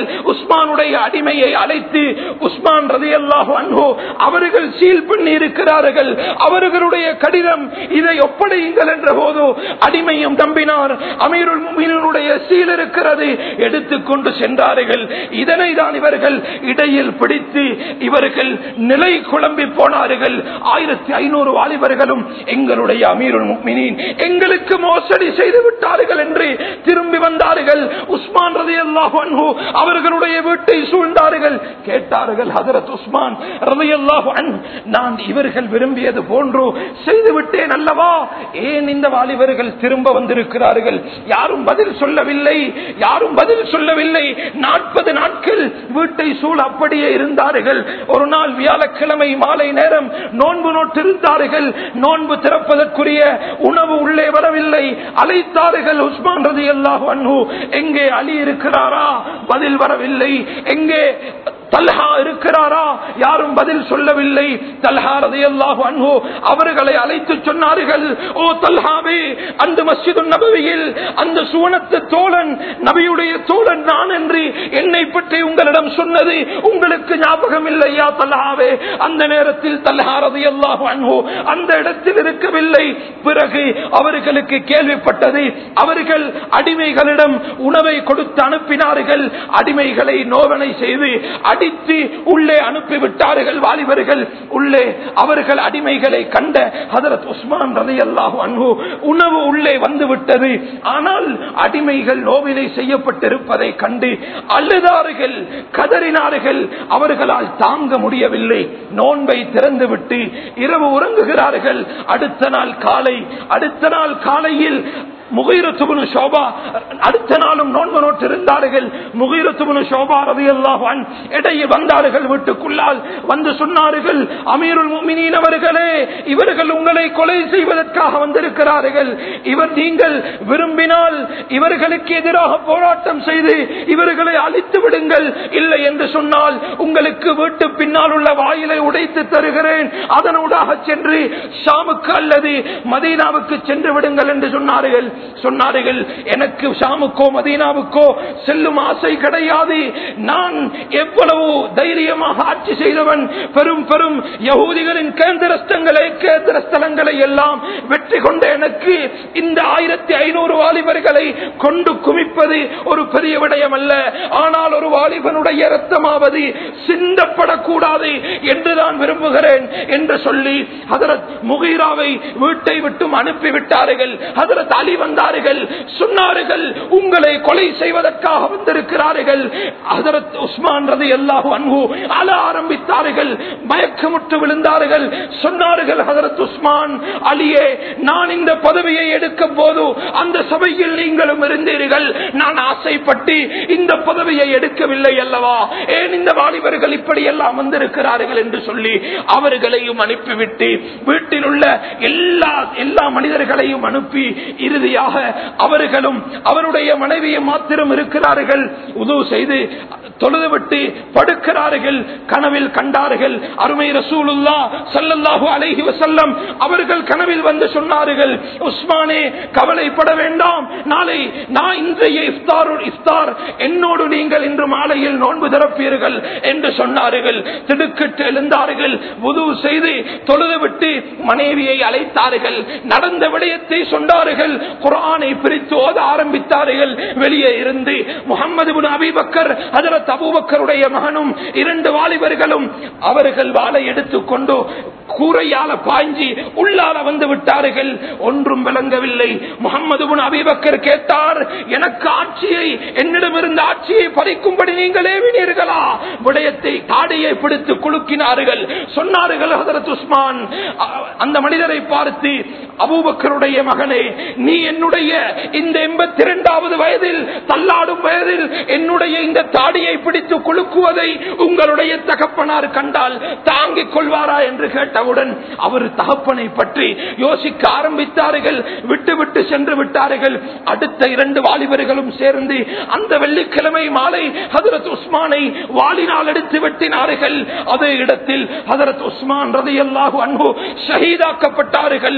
[SPEAKER 1] உஸ்மானுடைய அடிமையை அழைத்து உஸ்மான் ரதி அல்லாஹு அன்பு அவர்கள் சீல் பண்ணி இருக்கிறார்கள் அவர்களுடைய கடிதம் இதை ஒப்படையுங்கள் என்ற போது அடிமையும் தம்பினார் அமீருல் முமினுடைய சீல் இருக்கிறது எடுத்துக்கொண்டு சென்றார்கள் இதனை தான் இவர்கள் இடையில் பிடித்து இவர்கள் நிலை குழம்பி போனார்கள் ஆயிரத்தி ஐநூறு வாலிபர்களும் எங்களுடைய அமீருல் முக்மினின் எங்களுக்கு மோசடி செய்து விட்டார்கள் என்று திரும்பி வந்தார்கள் உஸ்மான் ரதி அல்லாஹு அன்ஹு அவர்களுடைய வீட்டை சூழ்ந்தார்கள் கேட்டார்கள் ஹதரத் உஸ்மான் ரதி அல்லாஹு அன் நான் இவர்கள் விரும்பியது போன்று செய்து விட்டேன் அல்லவா ஏன் இந்த வாலிபர்கள் திரும்ப வந்திருக்கிறார்கள் யாரும் பதில் சொல்லவில்லை யாரும் பதில் சொல்லவில்லை நாற்பது நாட்கள் வீட்டை சூழ அப்படியே இருந்தார்கள் ஒரு நாள் வியாழக்கிழமை மாலை நேரம் நோன்பு நோட்டிருந்தார்கள் நோன்பு திறப்பதற்குரிய உணவு உள்ளே வரவில்லை அழைத்தார்கள் உஸ்மான் ரதி அல்லாஹு அன்ஹு எங்கே அலி இருக்கிறாரா பதில் வரவில்லை எங்கே தல்ஹா இருக்கிறாரா யாரும் பதில் சொல்லவில்லை தல்ஹா ரதையல்லாஹு அன்ஹு அவர்களை அழைத்து சொன்னார்கள் ஓ தல்ஹாவே அந்த மஸ்ஜிது நபவியில் அந்த சுவனத்து தோழன் நபியுடைய தோழன் நான் என்று என்னை பற்றி உங்களிடம் சொன்னது உங்களுக்கு ஞாபகம் இல்லையா தல்ஹாவே அந்த நேரத்தில் தல்ஹா ரதையல்லாஹு அன்ஹு அந்த இடத்தில் இருக்கவில்லை பிறகு அவர்களுக்கு கேள்விப்பட்டது அவர்கள் அடிமைகளிடம் உணவை கொடுத்து அனுப்பினார்கள் அடிமைகளை நோவனை செய்து அடித்து உள்ளே அனுப்பிவிட்டார்கள் வாலிபர்கள் உள்ளே அவர்கள் அடிமைகளை கண்ட ஹதரத் உஸ்மான் ரதை அல்லாஹு அன்பு உணவு உள்ளே வந்து விட்டது ஆனால் அடிமைகள் நோவிலை செய்யப்பட்டிருப்பதை கண்டு அழுதார்கள் கதறினார்கள் அவர்களால் தாங்க முடியவில்லை நோன்பை திறந்துவிட்டு இரவு உறங்குகிறார்கள் அடுத்த நாள் காலை அடுத்த நாள் காலையில் முகைரத்துபுனு சோபா அடுத்த நாளும் நோன்பு நோட்டு இருந்தார்கள் முகைரத்துபுனு சோபா ரவி அல்லாஹான் இடையே வந்தார்கள் வீட்டுக்குள்ளால் வந்து சொன்னார்கள் அமீருல் முமினீன் அவர்களே இவர்கள் உங்களை கொலை செய்வதற்காக வந்திருக்கிறார்கள் இவர் நீங்கள் விரும்பினால் இவர்களுக்கு எதிராக போராட்டம் செய்து இவர்களை அழித்து விடுங்கள் இல்லை என்று சொன்னால் உங்களுக்கு வீட்டு பின்னால் உள்ள வாயிலை உடைத்து தருகிறேன் அதனூடாக சென்று ஷாமுக்கு அல்லது மதீனாவுக்கு சென்று விடுங்கள் என்று சொன்னார்கள் சொன்னார்கள் எனக்கு ஷாமுக்கோ மதீனாவுக்கோ செல்லும் ஆசை கிடையாது நான் எவ்வளவு தைரியமாக ஆட்சி செய்தவன் பெரும் பெரும் யகூதிகளின் கேந்திரஸ்தங்களை கேந்திர ஸ்தலங்களை எல்லாம் வெற்றி கொண்ட எனக்கு இந்த ஆயிரத்தி ஐநூறு வாலிபர்களை கொண்டு குமிப்பது ஒரு பெரிய விடயம் அல்ல ஆனால் ஒரு வாலிபனுடைய ரத்தமாவது சிந்தப்படக்கூடாது என்று நான் விரும்புகிறேன் என்று சொல்லி ஹதரத் முகீராவை வீட்டை விட்டும் அனுப்பிவிட்டார்கள் ஹதரத் அலி வந்தார்கள் சொன்னார்கள் உங்களை கொலை செய்வதற்காக வந்திருக்கிறார்கள் ஹதரத் உஸ்மான் ரதி அல்லாஹு அன்பு அழ ஆரம்பித்தார்கள் மயக்கமுற்று விழுந்தார்கள் சொன்னார்கள் ஹதரத் உஸ்மான் அலியே நான் இந்த பதவியை எடுக்கும் போது அந்த சபையில் நீங்களும் இருந்தீர்கள் நான் ஆசைப்பட்டு இந்த பதவியை எடுக்கவில்லை அல்லவா ஏன் இந்த வாலிபர்கள் இப்படி எல்லாம் வந்திருக்கிறார்கள் என்று சொல்லி அவர்களையும் அனுப்பிவிட்டு வீட்டில் உள்ள எல்லா எல்லா மனிதர்களையும் அனுப்பி இறுதியாக அவர்களும் அவருடைய மனைவியும் மாத்திரம் இருக்கிறார்கள் உதவு செய்து தொழுதுவிட்டு படுக்கிறார்கள் கனவில் கண்டார்கள் அருமை ரசூலுல்லா சல்லல்லாஹு அலைஹி வசல்லம் அவர்கள் கனவில் வந்து சொன்னார்கள் உஸ்மானே கவலைப்பட வேண்டாம் நாளை நான் இன்றைய இஃப்தார் இஃப்தார் என்னோடு நீங்கள் இன்று மாலையில் நோன்பு திறப்பீர்கள் என்று சொன்னார்கள் திடுக்கிட்டு எழுந்தார்கள் உது செய்து தொழுதுவிட்டு மனைவியை அழைத்தார்கள் நடந்த விடயத்தை சொன்னார்கள் குரானை பிரித்து ஓத ஆரம்பித்தார்கள் வெளியே இருந்து முகமது அபிபக்கர் அதரத் அபூபக்கருடைய மகனும் இரண்டு வாலிபர்களும் அவர்கள் வாழை எடுத்துக்கொண்டு கூரையால பாய்ஞ்சி உள்ளால வந்து விட்டார்கள் ஒன்றும் விளங்கவில்லை முகமது அபிபக்கர் கேட்டார் எனக்கு ஆட்சியை என்னிடம் இருந்த ஆட்சியை பறிக்கும்படி நீங்கள் ஏவினீர்களா விடயத்தை தாடியை பிடித்து குலுக்கினார்கள் சொன்னார்கள் ஹதரத் உஸ்மான் அந்த மனிதரை பார்த்து அபூபக்கருடைய மகனே நீ என்னுடைய இந்த எண்பத்தி இரண்டாவது வயதில் தள்ளாடும் வயதில் என்னுடைய இந்த தாடியை பிடித்து குலுக்குவதை உங்களுடைய தகப்பனார் கண்டால் தாங்கிக் கொள்வாரா என்று கேட்டவுடன் அவர் தகப்பனை பற்றி யோசிக்க ஆரம்பித்தார்கள் விட்டு விட்டு சென்று விட்டார்கள் அடுத்த இரண்டு வாலிபர்களும் சேர்ந்து அந்த வெள்ளிக்கிழமை மாலை ஹதரத் உஸ்மானை வாளினால் எடுத்து வெட்டினார்கள் அதே இடத்தில் ஹதரத் உஸ்மான் ரதையல்லாஹு அன்பு ஷஹீதாக்கப்பட்டார்கள் இந்த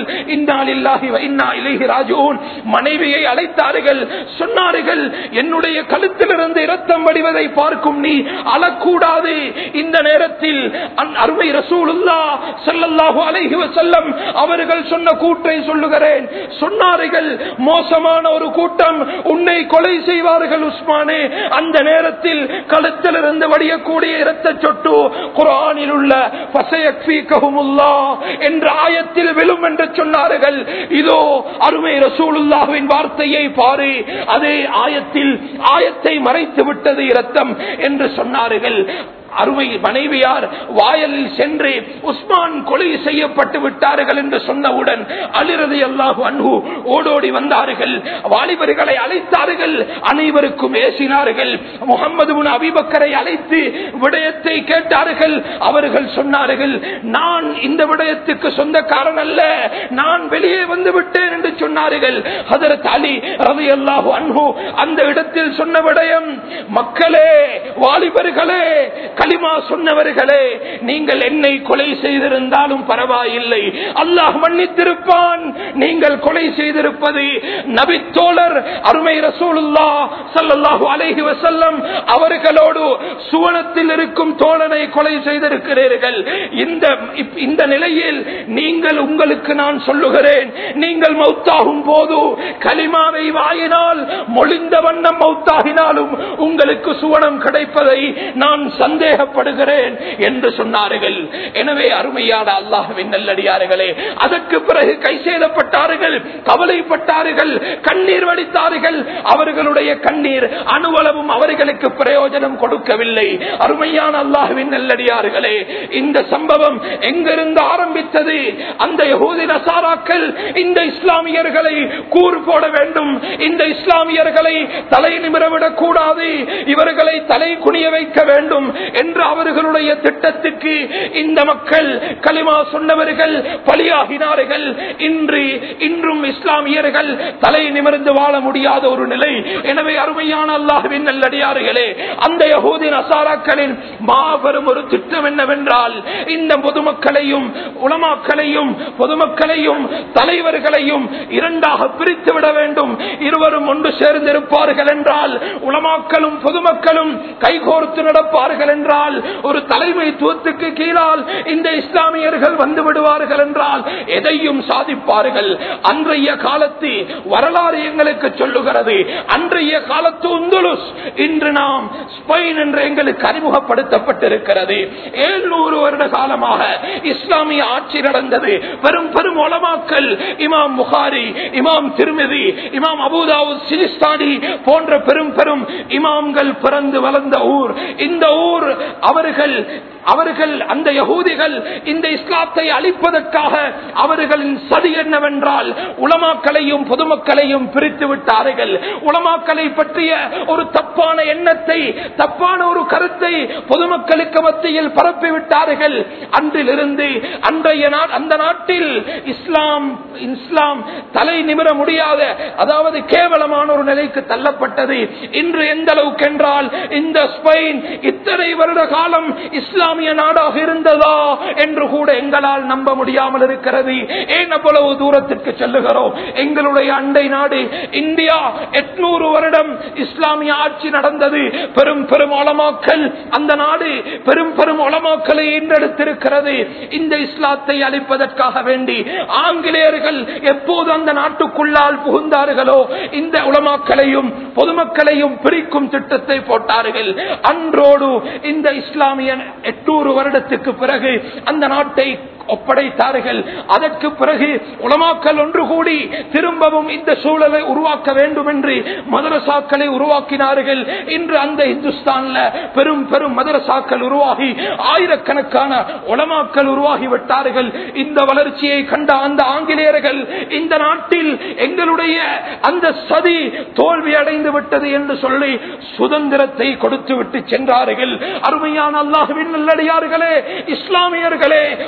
[SPEAKER 1] இன்னாலில்லாஹி வ இன்னா இலைஹி ராஜிஊன் மனைவியை அழைத்தார்கள் சொன்னார்கள் என்னுடைய கழுத்திலிருந்து இரத்தம் வடிவதை பார்க்கும் நீ அழக்கூடாது இந்த நேரத்தில் அன் அருமை ரசூலுல்லா ஸல்லல்லாஹு அலைஹி வஸல்லம் அவர்கள் சொன்ன கூற்றை சொல்லுகிறேன் சொன்னார்கள் மோசமான ஒரு கூட்டம் உன்னை கொலை செய்வார்கள் உஸ்மானே அந்த நேரத்தில் கழுத்திலிருந்து வடியக்கூடிய இரத்த சொட்டு குரானில் உள்ள பசையக்ஃபீகஹுமுல்லா என்ற ஆயத்தில் விழும் என்று சொன்னார்கள் இதோ அருமை ரசூலுல்லாஹ்வின் வார்த்தையை பாரு அதே ஆயத்தில் ஆயத்தை மறைத்து விட்டது இரத்தம் என்று சொன்னார்கள் அருமை மனைவியார் வாயலில் சென்று உஸ்மான் கொலை செய்யப்பட்டு விட்டார்கள் என்று சொன்னவுடன் அலிரது அல்லாஹு அன்பு ஓடோடி வந்தார்கள் வாலிபர்களை அழைத்தார்கள் அனைவருக்கும் ஏசினார்கள் முகமது முன் அபிபக்கரை அழைத்து விடயத்தை கேட்டார்கள் அவர்கள் சொன்னார்கள் நான் இந்த விடயத்துக்கு சொந்தக்காரன் அல்ல நான் வெளியே வந்து விட்டேன் என்று சொன்னார்கள் ஹதரத் அலி ரவி அல்லாஹு அன்பு அந்த இடத்தில் சொன்ன விடயம் மக்களே வாலிபர்களே களிமா சொன்னவர்களே நீங்கள் என்னை கொலை செய்திருந்தாலும் பரவாயில்லை அல்லாஹ் மன்னித்திருப்பான் நீங்கள் கொலை செய்திருப்பது நபித்தோழர் அருமை ரசூலுல்லா சல்லல்லாஹு அலைஹி வசல்லம் அவர்களோடு சுவனத்தில் இருக்கும் தோழனை கொலை செய்திருக்கிறீர்கள் இந்த இந்த நிலையில் நீங்கள் உங்களுக்கு நான் சொல்லுகிறேன் நீங்கள் மௌத்தாகும் போது களிமாவை வாயினால் மொழிந்த வண்ணம் மௌத்தாகினாலும் உங்களுக்கு சுவனம் கிடைப்பதை நான் சந்தேகப்படுகிறேன் என்று சொன்னார்கள் எனவே அருமையான அல்லாஹுவின் நல்லடியார்களே அதற்கு பிறகு கை செய்தப்பட்டார்கள் கவலைப்பட்டார்கள் கண்ணீர் வடித்தார்கள் அவர்களுடைய கண்ணீர் அணுவளவும் அவர்களுக்கு பிரயோஜனம் கொடுக்கவில்லை அருமையான அல்லாஹுவின் நல்லடியார்களே இந்த சம்பவம் எங்கிருந்து ஆரம்பித்தது அந்த யகூதி நசாராக்கள் இந்த இஸ்லாமியர்களை கூறு போட வேண்டும் இந்த இஸ்லாமியர்களை தலை நிமிரவிடக் கூடாது இவர்களை தலை குனிய வைக்க வேண்டும் என்று அவர்களுடைய திட்டத்துக்கு இந்த மக்கள் களிமா சொன்னவர்கள் பலியாகினார்கள் இன்று இன்றும் இஸ்லாமியர்கள் தலை நிமிர்ந்து வாழ முடியாத ஒரு நிலை எனவே அருமையான அல்லாஹுவின் நல்லடியார்களே அந்த யகூதின் அசாராக்களின் மாபெரும் ஒரு திட்டம் என்னவென்றால் இந்த பொதுமக்களையும் உலமாக்களையும் பொதுமக்களையும் தலைவர்களையும் இரண்டாக பிரித்து விட வேண்டும் இருவரும் ஒன்று சேர்ந்திருப்பார்கள் என்றால் உலமாக்களும் பொதுமக்களும் கைகோர்த்து நடப்பார்கள் என்றால் ஒரு தலைமைத்துவத்துக்கு கீழால் இந்த இஸ்லாமியர்கள் வந்து விடுவார்கள் என்றால் எதையும் சாதிப்பார்கள் அன்றைய காலத்து வரலாறு எங்களுக்கு சொல்லுகிறது அன்றைய காலத்து உந்துலுஸ் இன்று நாம் ஸ்பெயின் என்று எங்களுக்கு அறிமுகப்படுத்தப்பட்டிருக்கிறது ஏழ்நூறு வருட காலமாக இஸ்லாமிய ஆட்சி நடந்தது பெரும் பெரும் ஒலமாக்கல் இமாம் புகாரி இமாம் திருமதி இமாம் அபுதாவு சிலிஸ்தானி போன்ற பெரும் பெரும் இமாம்கள் பிறந்து வளர்ந்த ஊர் இந்த ஊர் அவர்கள் அவர்கள் அந்த யகூதிகள் இந்த இஸ்லாத்தை அழிப்பதற்காக அவர்களின் சதி என்னவென்றால் உலமாக்களையும் பொதுமக்களையும் பிரித்து விட்டார்கள் உலமாக்களை பற்றிய ஒரு தப்பான எண்ணத்தை தப்பான ஒரு கருத்தை பொதுமக்களுக்கு மத்தியில் பரப்பி விட்டார்கள் அன்றிலிருந்து அன்றைய அந்த நாட்டில் இஸ்லாம் இஸ்லாம் தலை நிமிர முடியாத அதாவது கேவலமான ஒரு நிலைக்கு தள்ளப்பட்டது இன்று எந்த அளவுக்கு என்றால் இந்த ஸ்பெயின் இத்தனை வருட காலம் இஸ்லாமிய நாடாக இருந்ததா என்று கூட எங்களால் நம்ப முடியாமல் இருக்கிறது ஏன் அவ்வளவு தூரத்திற்கு செல்லுகிறோம் எங்களுடைய அண்டை நாடு இந்தியா எட்நூறு வருடம் இஸ்லாமிய ஆட்சி நடந்தது பெரும் பெரும் ஒளமாக்கல் அந்த நாடு பெரும் பெரும் ஒளமாக்களை ஈன்றெடுத்திருக்கிறது இந்த இஸ்லாத்தை அழிப்பதற்காக வேண்டி ஆங்கிலேயர்கள் எப்போது அந்த நாட்டுக்குள்ளால் புகுந்தார்களோ இந்த உலமாக்களையும் பொதுமக்களையும் பிரிக்கும் திட்டத்தை போட்டார்கள் அன்றோடு இந்த இஸ்லாமிய எட்டூறு வருடத்துக்கு பிறகு அந்த நாட்டை ஒப்படைத்தார்கள் அதற்கு பிறகு உலமாக்கல் ஒன்று கூடி திரும்பவும் இந்த சூழலை உருவாக்க வேண்டும் என்று மதரசாக்களை உருவாக்கினார்கள் இன்று அந்த இந்துஸ்தான்ல பெரும் பெரும் மதரசாக்கள் உருவாகி ஆயிரக்கணக்கான உலமாக்கள் உருவாகி விட்டார்கள் இந்த வளர்ச்சியை கண்ட அந்த ஆங்கிலேயர்கள் இந்த நாட்டில் எங்களுடைய அந்த சதி தோல்வி அடைந்து விட்டது என்று சொல்லி சுதந்திரத்தை கொடுத்து விட்டு சென்றார்கள் அருமையான அல்லாஹுவின் நல்லடியார்களே இஸ்லாமியர்களே உள்ளத்தில்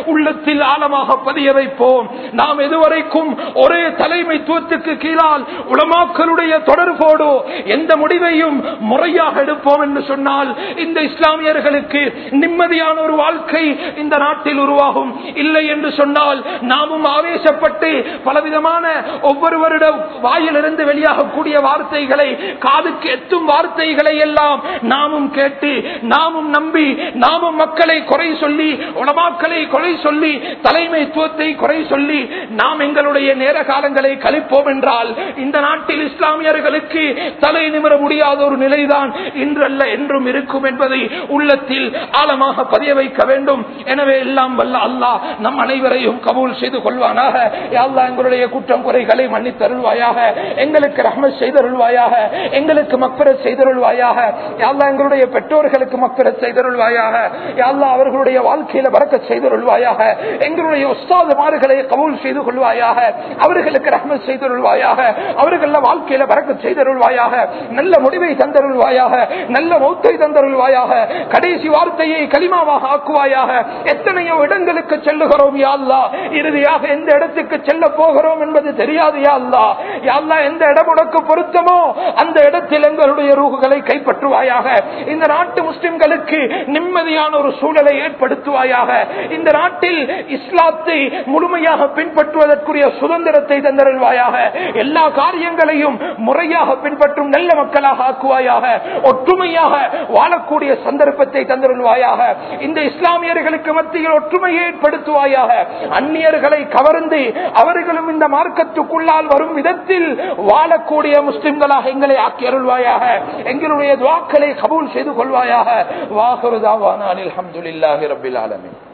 [SPEAKER 1] உள்ளத்தில் ஆழமாக பதிய வைப்போம் நாம் எதுவரைக்கும் ஒரே தலைமைத்துவத்துக்கு கீழால் உலமாக்களுடைய தொடர்போடு எந்த முடிவையும் முறையாக எடுப்போம் என்று சொன்னால் இந்த இஸ்லாமியர்களுக்கு நிம்மதியான ஒரு வாழ்க்கை இந்த நாட்டில் உருவாகும் இல்லை என்று சொன்னால் நாமும் ஆவேசப்பட்டு பலவிதமான ஒவ்வொருவருட வாயிலிருந்து வெளியாகக்கூடிய வார்த்தைகளை காதுக்கு எத்தும் வார்த்தைகளை எல்லாம் நாமும் கேட்டு நாமும் நம்பி நாமும் மக்களை குறை சொல்லி உலமாக்களை குறை சொல்லி தலைமைத்துவத்தை குறை சொல்லி நாம் எங்களுடைய நேர காலங்களை கழிப்போம் என்றால் இந்த நாட்டில் இஸ்லாமியர்களுக்கு தலை நிமிர முடியாத ஒரு நிலைதான் இன்றல்ல என்றும் இருக்கும் என்பதை உள்ளத்தில் ஆழமாக பதிய வைக்க வேண்டும் எனவே எல்லாம் வல்ல அல்லாஹ் நம் அனைவரையும் கபூல் செய்து கொள்வானாக யா அல்லாஹ் எங்களுடைய குற்றம் குறைகளை மன்னித்தருள்வாயாக எங்களுக்கு ரஹ்மத் செய்தருள்வாயாக எங்களுக்கு மக்பரத் செய்தருள்வாயாக யா அல்லாஹ் எங்களுடைய பெற்றோர்களுக்கு மக்பரத் செய்தருள்வாயாக யா அல்லாஹ் அவர்களுடைய வாழ்க்கையில வரக்க செய்தருள்வாயாக எங்களுடைய உஸ்தாதுமார்களை கபூல் செய்து கொள்வாயாக அவர்களுக்கு ரஹ்மத் செய்தருள்வாயாக அவர்கள வாழ்க்கையில வரக்க செய்தருள்வாயாக நல்ல முடிவை தந்தருள்வாயாக நல்ல மௌத்தை தந்தருள்வாயாக கடைசி வார்த்தையை களிமாவாக ஆக்குவாயாக எத்தனையோ இடங்களுக்கு செல்லுகிறோம் யா அல்லாஹ் இறுதியாக எந்த இடத்துக்கு செல்ல போகிறோம் என்பது தெரியாது யா அல்லாஹ் யா அல்லாஹ் எந்த இடம் உனக்கு பொருத்தமோ அந்த இடத்தில் எங்களுடைய ரூகுகளை கைப்பற்றுவாயாக இந்த நாட்டு முஸ்லிம்களுக்கு நிம்மதியான ஒரு சூழலை ஏற்படுத்துவாயாக இந்த நாட்டில் இஸ்லாத்தை முழுமையாக பின்பற்றுவதற்குரிய சுதந்திரத்தை தந்தருள்வாயாக எல்லா காரியங்களையும் முறையாக பின்பற்றும் நல்ல மக்களாக ஆக்குவாயாக ஒற்றுமையாக வாழக்கூடிய சந்தர்ப்பத்தை தந்தருள்வாயாக இந்த இஸ்லாமியர்களுக்கு மத்தியில் ஒற்றுமையை ஏற்படுத்துவாயாக அந்நியர்களை கவர்ந்து அவர்களும் இந்த மார்க்கத்துக்குள்ளால் வரும் விதத்தில் வாழக்கூடிய முஸ்லிம்களாக எங்களை ஆக்கி அருள்வாயாக எங்களுடைய துவாக்களை கபூல் செய்து கொள்வாயாக வாகருதாவான அலமதுல்லாஹி ரபில் ஆலமின்